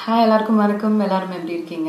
hi எல்லாருக்கும் வணக்கம் எல்லாரும் எப்படி இருக்கீங்க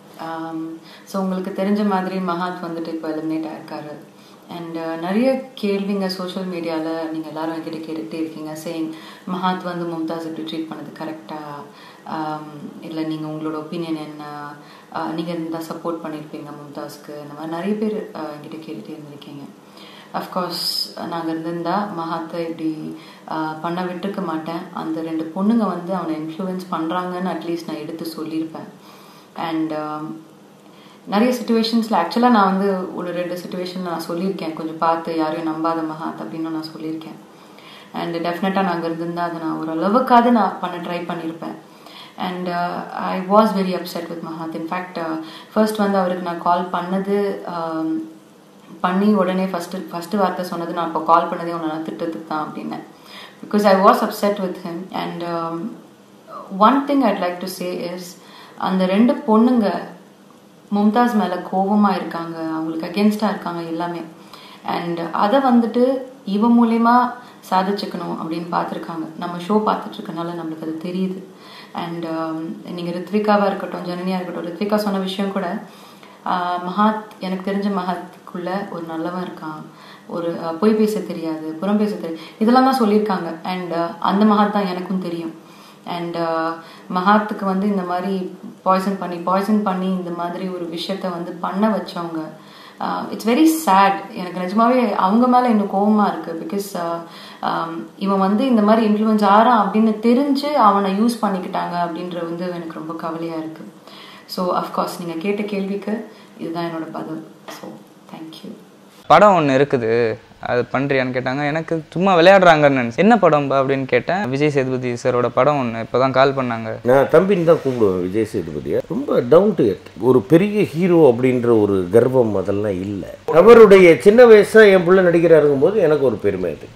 ஸோ உங்களுக்கு தெரிஞ்ச மாதிரி மஹாத் வந்துட்டு இப்போ எலிமினேட் ஆயிருக்காரு அண்ட் நிறைய கேள்விங்க சோஷியல் மீடியாவில் நீங்கள் எல்லாரும் என்கிட்ட கேட்டுகிட்டே இருக்கீங்க சேயிங் மஹாத் வந்து மும்தாஸ் இப்படி ட்ரீட் பண்ணது கரெக்டாக இல்லை நீங்கள் உங்களோட ஒப்பீனியன் என்ன நீங்கள் இருந்தால் சப்போர்ட் பண்ணியிருப்பீங்க மும்தாஸ்க்கு இந்த மாதிரி நிறைய பேர் uh, என்கிட்ட கேட்டுகிட்டே இருந்திருக்கீங்க அஃப்கோர்ஸ் நாங்கள் இருந்திருந்தா மகாத்தை இப்படி ஆஹ், பண்ண விட்டுருக்க மாட்டேன் அந்த ரெண்டு பொண்ணுங்க வந்து அவனை இன்ஃப்ளூயன்ஸ் பண்ணுறாங்கன்னு அட்லீஸ்ட் நான் எடுத்து சொல்லியிருப்பேன் அண்ட் நிறைய சுச்சுவேஷன்ஸில் ஆக்சுவலாக நான் வந்து ஒரு ரெண்டு சுச்சுவேஷனில் நான் சொல்லியிருக்கேன் கொஞ்சம் பார்த்து யாரையும் நம்பாத மகாத் அப்படின்னு நான் சொல்லியிருக்கேன் அண்ட் டெஃபினட்டாக நாங்கள் இருந்திருந்தா அதை நான் ஓரளவுக்காவது நான் பண்ண ட்ரை பண்ணியிருப்பேன் and I was very upset with Mahat in fact first வந்து அவருக்கு நான் கால் பண்ணது um, பண்ணி உடனே ஃபஸ்ட்டு ஃபஸ்ட்டு வார்த்தை சொன்னது நான் இப்போ கால் பண்ணதே உன்னை நான் திட்டத்துக்கு தான் அப்படின்னேன் because I was upset with him and one thing I'd like to say is அந்த ரெண்டு பொண்ணுங்க மும்தாஸ் மேலே கோபமாக இருக்காங்க அவங்களுக்கு அகேன்ஸ்டாக இருக்காங்க எல்லாமே அண்ட் அதை வந்துட்டு இவன் மூலயமா சாதிச்சுக்கணும் அப்படின்னு பார்த்துருக்காங்க நம்ம ஷோ பார்த்துட்ருக்கனால நம்மளுக்கு அது தெரியுது அண்ட் நீங்கள் ரித்விகாவாக இருக்கட்டும் ஜனனியாக இருக்கட்டும் ரித்விகா சொன்ன விஷயம் கூட ஆஹ், மஹாத் எனக்கு தெரிஞ்ச மஹாத்துக்குள்ள ஒரு நல்லவன் இருக்கான் ஒரு ஆஹ், பொய் பேச தெரியாது புறம் பேச தெரியாது இதெல்லாம் தான் சொல்லியிருக்காங்க அண்ட் அந்த மஹாத் தான் எனக்கும் தெரியும் அண்ட் மஹாத்துக்கு வந்து இந்த மாதிரி பாய்சன் பண்ணி பாய்சன் பண்ணி இந்த மாதிரி ஒரு விஷயத்த வந்து பண்ண வச்சவங்க இட்ஸ் வெரி சேட் எனக்கு நிஜமாவே அவங்க மேலே இன்னும் கோவமாக இருக்குது பிகாஸ் இவன் வந்து இந்த மாதிரி இன்ஃப்ளூயன்ஸ் ஆறான் அப்படின்னு தெரிஞ்சு அவனை யூஸ் பண்ணிக்கிட்டாங்க அப்படின்ற வந்து எனக்கு ரொம்ப கவலையாக இருக்குது ஸோ அஃப்கோர்ஸ் நீங்கள் கேட்ட கேள்விக்கு இதுதான் என்னோட பதில் ஸோ தேங்க்யூ படம் ஒன்று இருக்குது அது பண்ணுறியான்னு கேட்டாங்க எனக்கு சும்மா விளையாடுறாங்கன்னு நினைச்சேன் என்ன படம்பா அப்படின்னு கேட்டேன் விஜய் சேதுபதி சாரோட படம் ஒன்று இப்போ தான் கால் பண்ணாங்க நான் தம்பின்னு தான் கூப்பிடுவேன் விஜய் சேதுபதியை ரொம்ப டவுன் டு எர்த் ஒரு பெரிய ஹீரோ அப்படின்ற ஒரு கர்வம் அதெல்லாம் இல்லை அவருடைய சின்ன வயசா என் பிள்ளை நடிக்கிறாருங்கும் போது எனக்கு ஒரு பெருமை அது